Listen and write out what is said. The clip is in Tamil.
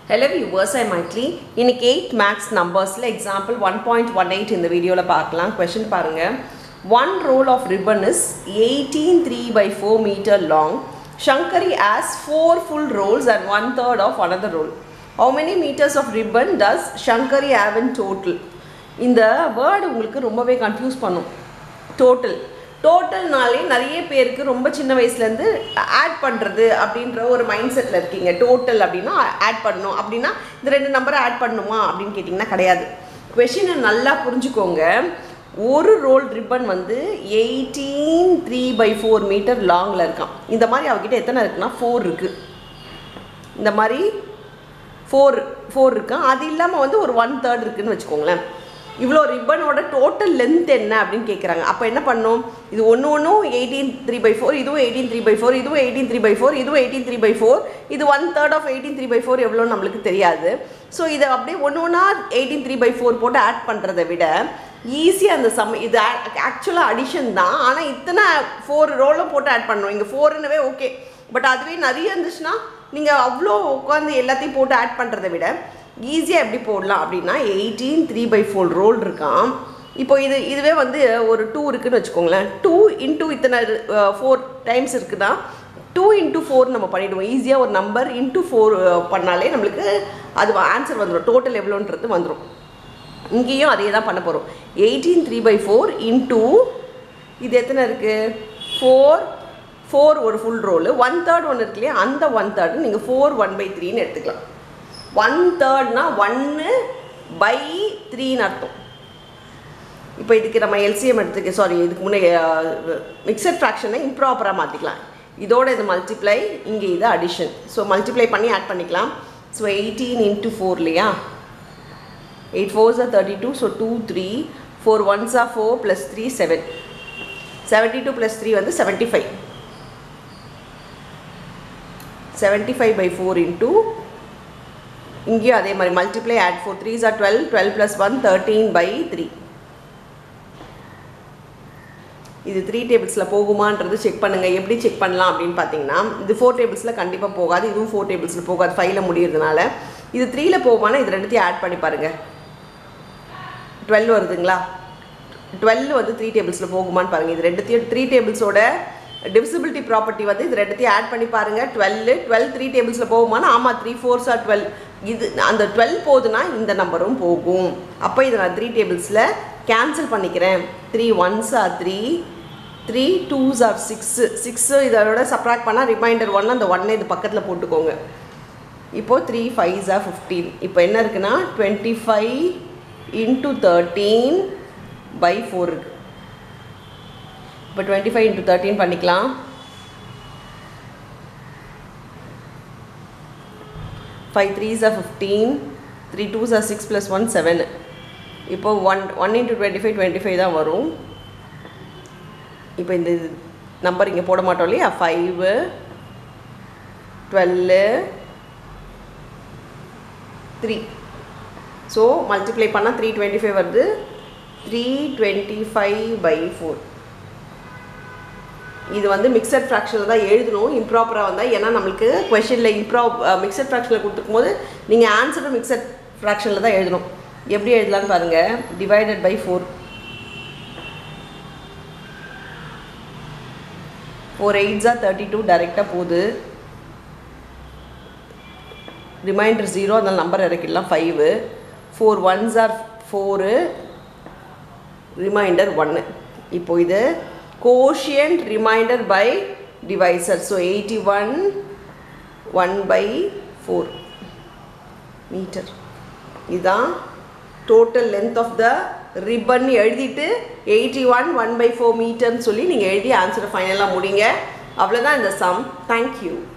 ஹலோ வியூவர்ஸ் ஐ மைட்லி இன்னைக்கு எயிட் மேக்ஸ் நம்பர்ஸில் example one point one eight இந்த வீடியோவில் பார்க்கலாம் கொஷின் பாருங்கள் one roll of ribbon is eighteen three by four metre long Shankari has four full rolls and one third of another roll how many meters of ribbon does Shankari have in total இந்த வேர்டு உங்களுக்கு ரொம்பவே கன்ஃபியூஸ் பண்ணும் டோட்டல் டோட்டல்னாலே நிறைய பேருக்கு ரொம்ப சின்ன வயசுலேருந்து ஆட் பண்ணுறது அப்படின்ற ஒரு மைண்ட் செட்டில் இருக்கீங்க டோட்டல் அப்படின்னா ஆட் பண்ணணும் அப்படின்னா இந்த ரெண்டு நம்பரை ஆட் பண்ணணுமா அப்படின்னு கேட்டிங்கன்னா கிடையாது கொஷினை நல்லா புரிஞ்சுக்கோங்க ஒரு ரோல் ரிப்பன் வந்து eighteen three by four metre லாங்கில் இருக்கான் இந்த மாதிரி அவகிட்ட எத்தனை இருக்குன்னா ஃபோர் இருக்குது இந்த மாதிரி ஃபோர் ஃபோர் இருக்கு அது இல்லாமல் வந்து ஒரு ஒன் தேர்ட் இருக்குன்னு வச்சுக்கோங்களேன் இவ்வளோ ரிப்பனோட டோட்டல் லென்த் என்ன அப்படின்னு கேட்குறாங்க அப்போ என்ன பண்ணும் இது ஒன்று ஒன்றும் எயிட்டீன் த்ரீ பை ஃபோர் இதுவும் எயிட்டீன் த்ரீ பை ஃபோர் இதுவும் எயிட்டீன் த்ரீ பை ஃபோர் இதுவும் எயிட்டீன் த்ரீ பை ஃபோர் இது one third of eighteen three by four எவ்வளோன்னு நம்மளுக்கு தெரியாது ஸோ இதை அப்படியே ஒன்று ஒன்றா எயிட்டீன் த்ரீ பை ஃபோர் போட்டு ஆட் பண்ணுறதை விட ஈஸியாக அந்த சம் இது ஆக்சுவலாக அடிஷன் தான் ஆனால் இத்தனை ஃபோர் ரோலும் போட்டு ஆட் பண்ணணும் இங்கே ஃபோர்னுவே ஓகே பட் அதுவே நிறைய இருந்துச்சுன்னா நீங்கள் அவ்வளோ உட்காந்து எல்லாத்தையும் போட்டு ஆட் பண்ணுறதை விட ஈஸியாக எப்படி போடலாம் அப்படின்னா eighteen three by four roll இருக்கான் இப்போ இது இதுவே வந்து ஒரு டூ இருக்குன்னு வச்சுக்கோங்களேன் டூ இன்டூ இத்தனை ஃபோர் டைம்ஸ் இருக்குன்னா டூ இன்ட்டு ஃபோர் நம்ம பண்ணிவிடுவோம் ஈஸியாக ஒரு நம்பர் இன்ட்டு ஃபோர் பண்ணாலே நம்மளுக்கு அது ஆன்சர் வந்துடும் டோட்டல் எவ்வளோன்றது வந்துடும் இங்கேயும் அதே தான் பண்ண போகிறோம் eighteen three by four into இது எத்தனை இருக்குது ஃபோர் ஃபோர் ஒரு ஃபுல் ரோலு ஒன் தேர்ட் ஒன்று இருக்கு இல்லையா அந்த ஒன் தேர்டு நீங்கள் ஃபோர் ஒன் பை த்ரீன்னு எடுத்துக்கலாம் ஒன் தேர்ட்னா ஒன்று பை த்ரீன்னு அர்த்தம் இப்போ இதுக்கு நம்ம எல்சிஎம் எடுத்துக்க சாரி இதுக்கு முன்னே மிக்சட் ஃப்ராக்ஷனை இம்ப்ராப்பராக மாற்றிக்கலாம் இதோட இது மல்டிப்ளை இங்கே இது அடிஷன் ஸோ மல்டிப்ளை பண்ணி ஆட் பண்ணிக்கலாம் ஸோ எயிட்டீன் இன்ட்டு ஃபோர் இல்லையா eight fours are thirty two so two three four ones are four plus three seven seventy two plus three வந்து seventy five seventy five by four into இங்கேயும் அதே மாதிரி multiply add four threes are twelve twelve plus one thirteen by three இது த்ரீ டேபிள்ஸில் போகுமான்றது செக் பண்ணுங்கள் எப்படி செக் பண்ணலாம் அப்படின்னு பார்த்தீங்கன்னா இது ஃபோர் டேபிள்ஸில் கண்டிப்பாக போகாது இதுவும் ஃபோர் டேபிள்ஸில் போகாது ஃபைவ்ல முடியறதுனால இது த்ரீல போகுமானா இது ரெண்டுத்தையும் ஆட் பண்ணி பாருங்கள் டுவெல் வருதுங்களா டுவெல் வந்து த்ரீ டேபிள்ஸில் போகுமான்னு பாருங்கள் இது ரெண்டுத்தையும் த்ரீ டேபிள்ஸோட டிவிசிபிலிட்டி ப்ராப்பர்ட்டி வந்து இது ரெண்டுத்தையும் ஆட் பண்ணி பாருங்கள் டுவெல் டுவெல் த்ரீ டேபிள்ஸில் போகுமானா ஆமாம் த்ரீ ஃபோர்ஸ் ஆர் டுவெல் இது அந்த டுவெல் போகுதுன்னா இந்த நம்பரும் போகும் அப்போ இதை நான் த்ரீ டேபிள்ஸில் கேன்சல் பண்ணிக்கிறேன் three ones are three three twos are six six இதோட சப்ராக்ட் பண்ணால் ரிமைண்டர் ஒன் அந்த ஒன்னை இது பக்கத்தில் போட்டுக்கோங்க இப்போது த்ரீ ஃபைவ்ஸ் ஆர் ஃபிஃப்டீன் இப்போ என்ன இருக்குன்னா twenty five into thirteen by four இருக்குது இப்போ டுவெண்ட்டி ஃபைவ் இன்ட்டு தேர்ட்டின் பண்ணிக்கலாம் five threes are fifteen three twos are six plus one seven இப்போ one one into twenty five twenty five தான் வரும் இப்போ இந்த நம்பர் இங்கே போட மாட்டோம் இல்லையா five twelve three so multiply பண்ணால் த்ரீ டுவெண்ட்டி ஃபைவ் வருது three twenty five by four இது வந்து மிக்சட் ஃப்ராக்ஷனில் தான் எழுதணும் இம்ப்ராப்பராக வந்தால் ஏன்னா நம்மளுக்கு கொஷனில் இம்ப்ரா மிக்சட் ஃப்ராக்ஷனில் கொடுத்துருக்கும் போது நீங்கள் ஆன்சரும் மிக்சட் ஃப்ராக்ஷனில் தான் எழுதணும் எப்படி எழுதலான்னு பாருங்கள் டிவைடட் பை ஃபோர் ஃபோர் எயிட்ஸா தேர்ட்டி டூ டைரெக்டாக போகுது ரிமைண்டர் ஜீரோ அதனால் நம்பர் இறக்கிடலாம் five four ones are four remainder ஒன்று இப்போ இது quotient remainder by divisor so eighty one one by four meter இதுதான் total length of the ribbon எழுதிட்டு eighty one one by four மீட்டர்னு சொல்லி நீங்கள் எழுதி ஆன்சரை ஃபைனலாக முடிங்க அவ்வளோதான் இந்த சம் தேங்க்யூ